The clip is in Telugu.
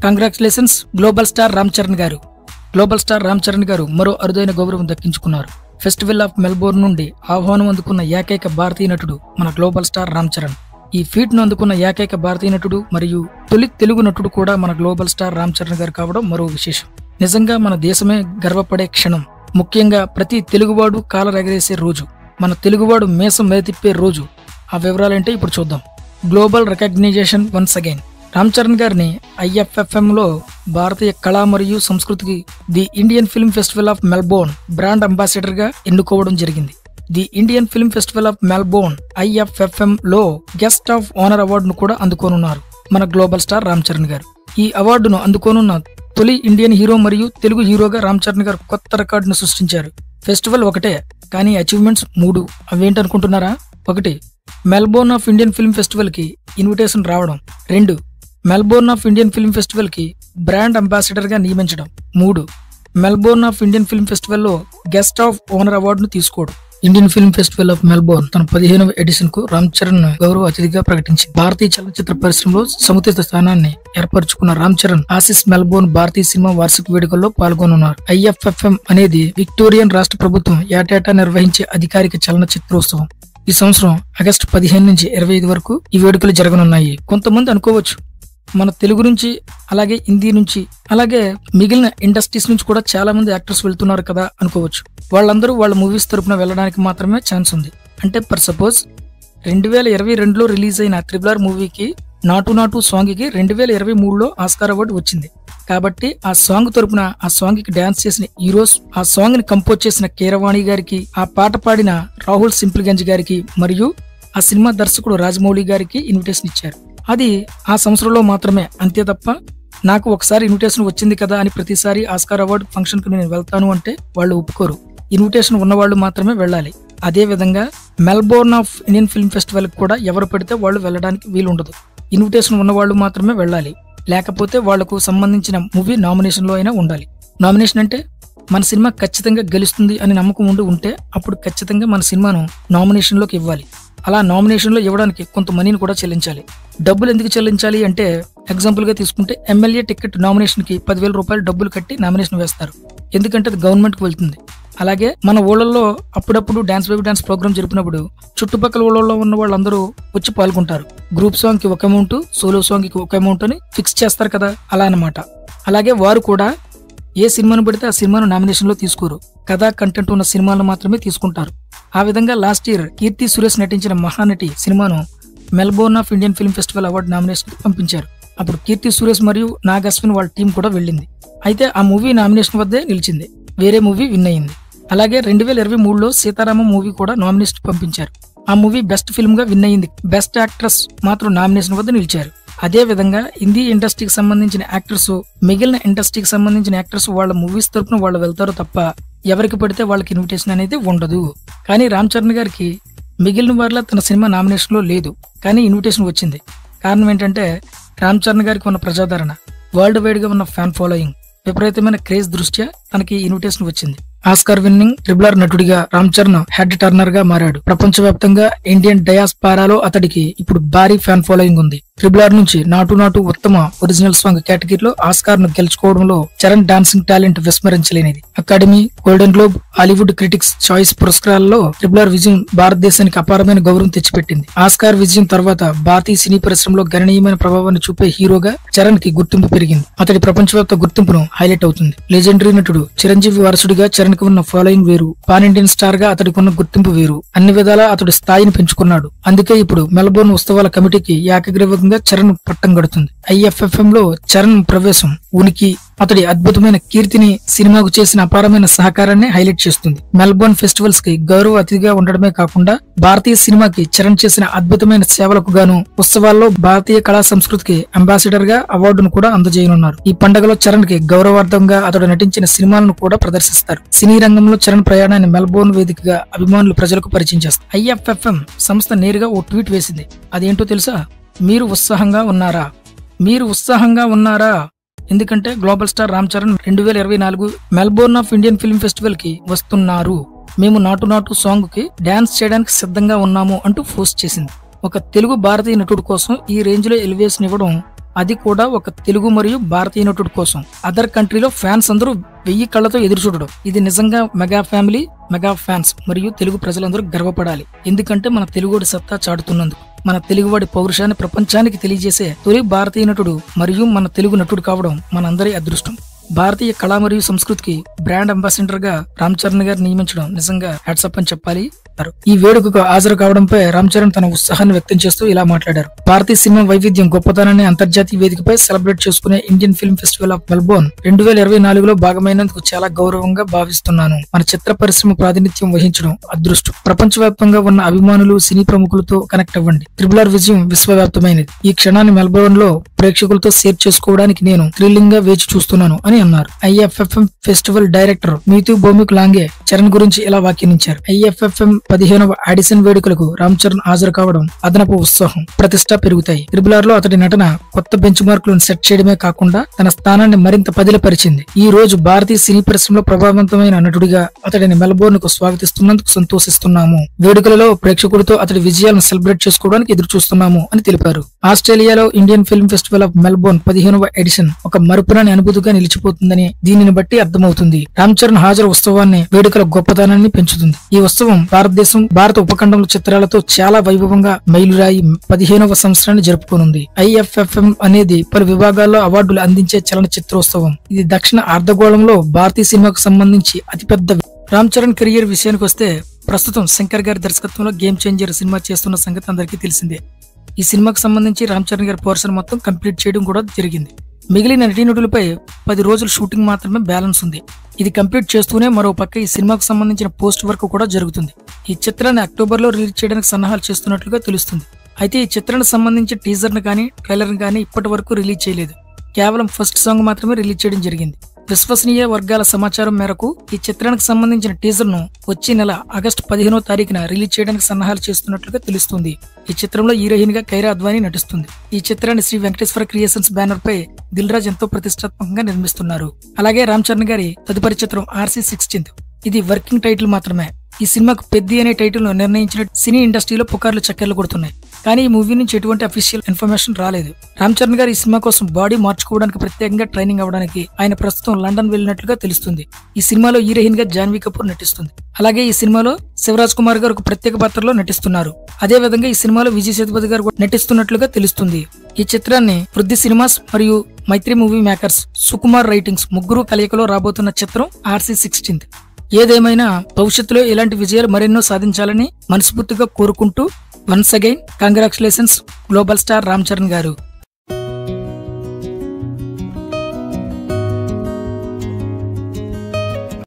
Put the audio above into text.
Congratulations global star Ram Charan garu global star Ram Charan గారు మరో అరుదైన గౌరవం దక్కించుకున్నారు ఫెస్టివల్ ఆఫ్ మెల్బోర్న్ నుండి ఆహ్వానం అందుకున్న ఏకైక భారతీయ నటుడు మన గ్లోబల్ స్టార్ రామ్ చరణ్ ఈ ఫీట్ ను అందుకున్న ఏకైక భారతీయ నటుడు మరియు తొలి తెలుగు నటుడు కూడా మన గ్లోబల్ స్టార్ రామ్ చరణ్ గారు కావడం మరో విశేషం నిజంగా మన దేశమే గర్వపడే క్షణం ముఖ్యంగా ప్రతి తెలుగువాడు కాలరెగరేసే రోజు మన తెలుగువాడు మేసం మేతిప్పే రోజు ఆ వివరాలేంటే ఇప్పుడు చూద్దాం global recognition once again Ram Charan గారిని ఐఎఫ్ఎఫ్ఎం లో భారతీయ కళ మరియు సంస్కృతికి the Indian film festival of Melbourne brand ambassador గా ఎన్నుకోవడం జరిగింది the Indian film festival of Melbourne IFFM లో గెస్ట్ ఆఫ్ ఆనర్ అవార్డును కూడా అందుకోనున్నారు మన గ్లోబల్ స్టార్ రామ్ చరణ్ గారు ఈ అవార్డును అందుకోనున్న తొలి ఇండియన్ హీరో మరియు తెలుగు హీరోగా రామ్ చరణ్ గారు కొత్త రికార్డును సృష్టించారు ఫెస్టివల్ ఒకటే కానీ అచీవ్మెంట్స్ మూడు అవేంటనుకుంటున్నారా ఒకటి Melbourne of Indian film festival కి ఇన్విటేషన్ రావడం రెండు Melbourne of Indian film festival కి బ్రాండ్ అంబాసిడర్ గా నియమించడం మూడు Melbourne of Indian film festival లో గెస్ట్ ఆఫ్ ఓనర్ అవార్డును తీసుకోవడం Indian film festival of Melbourne తన పదిహేనవ ఎడిషన్ కు రామ్ చరణ్ గౌరవ అతిథిగా ప్రకటించింది భారతీయ చలనచిత్ర పరిశ్రమలో సముచిత స్థానాన్ని ఏర్పరచుకున్న రామ్ చరణ్ ఆసిస్ మెల్బోర్న్ భారతీయ సినిమా వార్షిక వేడుకల్లో పాల్గొనున్నారు ఐఎఫ్ఎఫ్ఎం అనేది విక్టోరియన్ రాష్ట్ర ప్రభుత్వం ఏటేటా నిర్వహించే అధికారిక చలనచిత్రోత్సవం ఈ సంవత్సరం ఆగస్టు పదిహేను నుంచి ఇరవై ఐదు వరకు ఈ వేడుకలు జరగనున్నాయి కొంతమంది అనుకోవచ్చు మన తెలుగు నుంచి అలాగే హిందీ నుంచి అలాగే మిగిలిన ఇండస్ట్రీస్ నుంచి కూడా చాలా మంది యాక్టర్స్ వెళ్తున్నారు కదా అనుకోవచ్చు వాళ్ళందరూ వాళ్ళ మూవీస్ తరపున వెళ్ళడానికి మాత్రమే ఛాన్స్ ఉంది అంటే పర్ సపోజ్ రెండు వేల ఇరవై రెండులో రిలీజ్ అయిన త్రిబులర్ మూవీకి నాటు నాటు సాంగ్ కి రెండు వేల ఇరవై మూడులో ఆస్కార్ అవార్డు వచ్చింది కాబట్టి ఆ సాంగ్ తరపున ఆ సాంగ్ కి డాన్స్ చేసిన హీరోస్ ఆ సాంగ్ ని కంపోజ్ చేసిన కీరవాణి గారికి ఆ పాట పాడిన రాహుల్ సింప్లిగంజ్ గారికి మరియు ఆ సినిమా దర్శకుడు రాజమౌళి గారికి ఇన్విటేషన్ ఇచ్చారు అది ఆ సంవత్సరంలో మాత్రమే అంతే తప్ప నాకు ఒకసారి ఇన్విటేషన్ వచ్చింది కదా అని ప్రతిసారి ఆస్కార్ అవార్డు ఫంక్షన్ కు నేను వెళ్తాను అంటే వాళ్ళు ఒప్పుకోరు ఇన్విటేషన్ ఉన్న వాళ్ళు మాత్రమే వెళ్ళాలి అదే విధంగా Melbourne of Indian film festival కూడా ఎవరు పెడితే వాళ్ళు వెళ్ళడానికి వీలు ఉండదు ఇన్విటేషన్ ఉన్న వాళ్ళు మాత్రమే వెళ్ళాలి లేకపోతే వాళ్లకు సంబంధించిన మూవీ నామినేషన్ లో అయినా ఉండాలి నామినేషన్ అంటే మన సినిమా ఖచ్చితంగా గెలుస్తుంది అని నమ్మకం ఉండి ఉంటే అప్పుడు ఖచ్చితంగా మన సినిమాను నామినేషన్ లోకి ఇవ్వాలి అలా నామినేషన్ లో ఇవ్వడానికి కొంత మనీని కూడా చెల్లించాలి డబ్బులు ఎందుకు చెల్లించాలి అంటే ఎగ్జాంపుల్ గా తీసుకుంటే ఎమ్మెల్యే టికెట్ నామినేషన్ కి పదివేల రూపాయలు డబ్బులు కట్టి నామినేషన్ వేస్తారు ఎందుకంటే అది గవర్నమెంట్ కి వెళ్తుంది అలాగే మన ఊళ్ళల్లో అప్పుడప్పుడు డాన్స్ బేబీ డాన్స్ ప్రోగ్రామ్ జరిపినప్పుడు చుట్టుపక్కల ఊళ్ళల్లో ఉన్న వాళ్ళందరూ వచ్చి పాల్గొంటారు గ్రూప్ సాంగ్ కి ఒక అమౌంట్ సోలో సాంగ్ కి ఒక అమౌంట్ అని ఫిక్స్ చేస్తారు కదా అలా అన్నమాట అలాగే వారు కూడా ఏ సినిమాను పడితే ఆ సినిమాను నామినేషన్ లో తీసుకోరు కథా కంటెంట్ ఉన్న సినిమాలను మాత్రమే తీసుకుంటారు ఆ విధంగా లాస్ట్ ఇయర్ కీర్తి సురేష్ నటించిన మహానటి సినిమాను Melbourne of Indian film festival award nomination కి పంపించారు అప్పుడు కీర్తి సురేష్ మరియు నాగ్ అశ్విన్ వాళ్ళ టీం కూడా వెళ్ళింది అయితే ఆ మూవీ నామినేషన్ వద్దే నిలిచింది వేరే మూవీ విన్ అయింది అలాగే రెండు వేల ఇరవై మూడులో సీతారామ మూవీ కూడా నామినేషన్ పంపించారు ఆ మూవీ బెస్ట్ ఫిల్మ్ గా విన్ అయింది బెస్ట్ యాక్ట్రెస్ మాత్రం నామినేషన్ వద్ద నిలిచారు అదే విధంగా హిందీ ఇండస్ట్రీకి సంబంధించిన యాక్టర్స్ మిగిలిన ఇండస్ట్రీకి సంబంధించిన యాక్టర్స్ వాళ్ళ మూవీస్ తరపున వాళ్ళు వెళ్తారు తప్ప ఎవరికి పడితే వాళ్ళకి ఇన్విటేషన్ అనేది ఉండదు కానీ రామ్ చరణ్ గారికి మిగిలిన వారిలో తన సినిమా నామినేషన్ లో లేదు కానీ ఇన్విటేషన్ వచ్చింది కారణం ఏంటంటే రామ్ చరణ్ గారికి ఉన్న ప్రజాదరణ వరల్డ్ వైడ్ గా ఉన్న ఫ్యాన్ ఫాలోయింగ్ విపరీతమైన క్రేజ్ దృష్ట్యా తనకి ఇన్విటేషన్ వచ్చింది ఆస్కార్ విన్నింగ్ ట్రిబులర్ నటుడిగా రామ్ చరణ్ హెడ్ టర్నర్ గా మారాడు ప్రపంచవ్యాప్తంగా ఇండియన్ డయాస్పారాలో అతడికి ఇప్పుడు భారీ ఫ్యాన్ ఫాలోయింగ్ ఉంది ట్రిబులర్ నుంచి నాటు నాటు ఉత్తమ ఒరిజినల్ సాంగ్ కేటగిరీలో ఆస్కార్ ను గెలుచుకోవడంలో చరణ్ డాన్సింగ్ టాలెంట్ విస్మరించలేనిది Academy Golden Globe Hollywood Critics Choice పురస్కారాల్లో ట్రిబులర్ విజయం భారతదేశానికి అపారమైన గౌరవం తెచ్చిపెట్టింది ఆస్కార్ విజయం తర్వాత భారతీయ సినీ పరిశ్రమలో గణనీయమైన ప్రభావాన్ని చూపే హీరోగా చరణ్ కి గుర్తింపు పెరిగింది అతడి ప్రపంచవ్యాప్త గుర్తింపును హైలైట్ అవుతుంది లెజెండరీ నటుడు చిరంజీవి వారసుడిగా చరణ్ కి ఉన్న ఫాలోయింగ్ వేరు పాన్ ఇండియన్ స్టార్ గా అతడికి ఉన్న గుర్తింపు వేరు అన్ని విధాలా అతడు స్థాయిని పెంచుకున్నాడు అందుకే ఇప్పుడు మెల్బోర్న్ ఉత్సవాల కమిటీకి ఏకగ్రీవంగా చరణ్ పట్టం గడుతుంది ఐఎఫ్ఎఫ్ఎం లో చరణ్ ప్రవేశం ఉనికి అతడి అద్భుతమైన కీర్తిని సినిమాకు చేసిన అపారమైన సహకారాన్ని హైలైట్ చేస్తుంది మెల్బోర్న్ ఫెస్టివల్స్ కి గౌరవ అతిథిగా ఉండడమే కాకుండా భారతీయ సినిమాకి చరణ్ చేసిన అద్భుతమైన సేవలకు గాను ఉత్సవాల్లో భారతీయ కళా సంస్కృతికి అంబాసిడర్ గా అవార్డును కూడా అందజేయనున్నారు ఈ పండుగలో చరణ్ కి గౌరవార్థంగా అతడు నటించిన సినిమాలను కూడా ప్రదర్శిస్తారు సినీ రంగంలో చరణ్ ప్రయాణాన్ని మెల్బోర్న్ వేదికగా అభిమానులు ప్రజలకు పరిచయం చేస్తారు ఐఎఫ్ఎఫ్ఎం సంస్థ నేరుగా ఓ ట్వీట్ వేసింది అదేంటో తెలుసా మీరు ఉత్సాహంగా ఉన్నారా మీరు ఉత్సాహంగా ఉన్నారా ఎందుకంటే గ్లోబల్ స్టార్ రామ్ చరణ్ రెండు వేల ఇరవై నాలుగు Melbourne of Indian film festival కి వస్తున్నారు మేము నాటు నాటు సాంగ్ కి డాన్స్ చేయడానికి సిద్ధంగా ఉన్నాము అంటూ పోస్ట్ చేసింది ఒక తెలుగు భారతీయ నటుడు కోసం ఈ రేంజ్ లో ఎలివేషన్ ఇవ్వడం అది కూడా ఒక తెలుగు మరియు భారతీయ నటుడు కోసం అదర్ కంట్రీలో ఫ్యాన్స్ అందరూ వెయ్యి కళ్ళతో ఎదురు చూడడం ఇది నిజంగా మెగా ఫ్యామిలీ మెగా ఫ్యాన్స్ మరియు తెలుగు ప్రజలందరూ గర్వపడాలి ఎందుకంటే మన తెలుగుడి సత్తా చాటుతున్నందుకు మన తెలుగువాడి పౌరుషాన్ని ప్రపంచానికి తెలియజేసే తొలి భారతీయ నటుడు మరియు మన తెలుగు నటుడు కావడం మనందరి అదృష్టం భారతీయ కళ మరియు సంస్కృతికి బ్రాండ్ అంబాసిడర్ గా రామ్ చరణ్ గారు నియమించడం నిజంగా హ్యాట్సప్ అని చెప్పాలి అన్నారు. ఈ వేడుకకు హాజరు కావడంపై రామ్ చరణ్ తన ఉత్సాహాన్ని వ్యక్తం చేస్తూ ఇలా మాట్లాడారు భారతీయ సినిమా వైవిధ్యం గొప్పతనాన్ని అంతర్జాతీయ వేదికపై సెలబ్రేట్ చేసుకునే Indian film festival of Melbourne రెండు వేల ఇరవై నాలుగులో భాగమైనందుకు చాలా గౌరవంగా భావిస్తున్నాను మన చిత్ర పరిశ్రమ ప్రాతినిధ్యం వహించడం అదృష్టం ప్రపంచవ్యాప్తంగా ఉన్న అభిమానులు సినీ ప్రముఖులతో కనెక్ట్ అవ్వండి త్రిబుల్ ఆర్ విజయం విశ్వవ్యాప్తమైనది ఈ క్షణాన్ని మెల్బోర్న్ లో ప్రేక్షకులతో షేర్ చేసుకోవడానికి నేను థ్రిల్లింగ్ గా వేచి చూస్తున్నాను అని అన్నారు IFFM festival director Mitu Bhowmick Lange Charan గురించి ఇలా వ్యాఖ్యానించారు ఐఎఫ్ఎఫ్ఎం పదిహేనవ ఆడిషన్ వేడుకలకు రామ్ చరణ్ హాజరు కావడం అదనపు ఉత్సాహం ప్రతిష్ట పెరుగుతాయి త్రిబుల్ ఆర్ లో అతడి నటన కొత్త బెంచ్ మార్కులను సెట్ చేయడమే కాకుండా తన స్థానాన్ని మరింత పదిలపరిచింది ఈ రోజు భారతీయ సినీ పరిశ్రమలో ప్రభావవంతమైన నటుడిగా అతడిని మెల్బోర్న్ కు స్వాగతిస్తున్నందుకు సంతోషిస్తున్నాము వేడుకలలో ప్రేక్షకులతో అతడి విజయాలను సెలబ్రేట్ చేసుకోవడానికి ఎదురు చూస్తున్నాము అని తెలిపారు ఆస్ట్రేలియాలో Indian film festival of Melbourne పదిహేనవ ఎడిషన్ ఒక మరుపురాని అనుభూతిగా నిలిచిపోతుందని దీనిని బట్టి అర్థమవుతుంది రామ్ చరణ్ హాజరు ఉత్సవాన్ని వేడుకల గొప్పతనాన్ని పెంచుతుంది ఈ ఉత్సవం భారతదేశం భారత ఉపఖండంలో చిత్రాలతో చాలా వైభవంగా మైలురాయి పదిహేనవ సంవత్సరాన్ని జరుపుకోనుంది ఐఎఫ్ఎఫ్ఎం అనేది పలు విభాగాల్లో అవార్డులు అందించే చలన చిత్రోత్సవం ఇది దక్షిణ అర్ధగోళంలో భారతీయ సినిమాకు సంబంధించి అతిపెద్ద రామ్ చరణ్ కెరియర్ విషయానికి వస్తే ప్రస్తుతం శంకర్ గారి దర్శకత్వంలో గేమ్ చేంజర్ సినిమా చేస్తున్న సంగతి అందరికీ తెలిసిందే ఈ సినిమాకు సంబంధించి రామ్ చరణ్ గారి పోర్షన్ మొత్తం కంప్లీట్ చేయడం కూడా జరిగింది మిగిలిన నటీనటులపై పది రోజుల షూటింగ్ మాత్రమే బ్యాలెన్స్ ఉంది ఇది కంప్లీట్ చేస్తూనే మరో పక్క ఈ సినిమాకు సంబంధించిన పోస్ట్ వర్క్ కూడా జరుగుతుంది ఈ చిత్రాన్ని అక్టోబర్ లో రిలీజ్ చేయడానికి సన్నాహాలు చేస్తున్నట్లుగా తెలుస్తుంది అయితే ఈ చిత్రానికి సంబంధించిన టీజర్ ను కానీ ట్రైలర్ ను కానీ ఇప్పటి వరకు రిలీజ్ చేయలేదు కేవలం ఫస్ట్ సాంగ్ మాత్రమే రిలీజ్ చేయడం జరిగింది విశ్వసనీయ వర్గాల సమాచారం మేరకు ఈ చిత్రానికి సంబంధించిన టీజర్ ను వచ్చే నెల ఆగస్టు పదిహేనో తారీఖున రిలీజ్ చేయడానికి సన్నాహాలు చేస్తున్నట్లుగా తెలుస్తుంది ఈ చిత్రంలో హీరోయిన్ గా కైరా అద్వానీ నటిస్తుంది ఈ చిత్రాన్ని శ్రీ వెంకటేశ్వర క్రియేషన్స్ బ్యానర్ పై దిల్ రాజ్ ఎంతో ప్రతిష్టాత్మకంగా నిర్మిస్తున్నారు అలాగే రామ్ చరణ్ గారి తదుపరి చిత్రం ఆర్సీ సిక్స్టీన్త్ ఇది వర్కింగ్ టైటిల్ మాత్రమే ఈ సినిమాకు పెద్ది అనే టైటిల్ ను నిర్ణయించిన సినీ ఇండస్ట్రీలో పుకార్లు చక్కర్లు కొడుతున్నాయి కానీ ఈ మూవీ నుంచి ఎటువంటి అఫీషియల్ ఇన్ఫర్మేషన్ రాలేదు రామ్ చరణ్ గారు ఈ సినిమా కోసం బాడీ మార్చుకోవడానికి ప్రత్యేకంగా ట్రైనింగ్ అవ్వడానికి ఆయన ప్రస్తుతం లండన్ వెళ్ళినట్లుగా తెలుస్తుంది ఈ సినిమాలో హీరోయిన్ గా జాన్వీ కపూర్ నటిస్తుంది అలాగే ఈ సినిమాలో శివరాజ్ కుమార్ గారు ఒక ప్రత్యేక పాత్రలో నటిస్తున్నారు అదే విధంగా ఈ సినిమాలో విజయ్ సేతుపతి గారు కూడా నటిస్తున్నట్లుగా తెలుస్తుంది ఈ చిత్రాన్ని వృద్ధి సినిమాస్ మరియు Mythri Movie Makers Sukumar Writings ముగ్గురు కలయికలో రాబోతున్న చిత్రం ఆర్సీ సిక్స్టీన్త్ ఏదేమైనా భవిష్యత్తులో ఇలాంటి విజయాలు మరెన్నో సాధించాలని మనస్ఫూర్తిగా కోరుకుంటూ once again congratulations global star Ram Charan గారు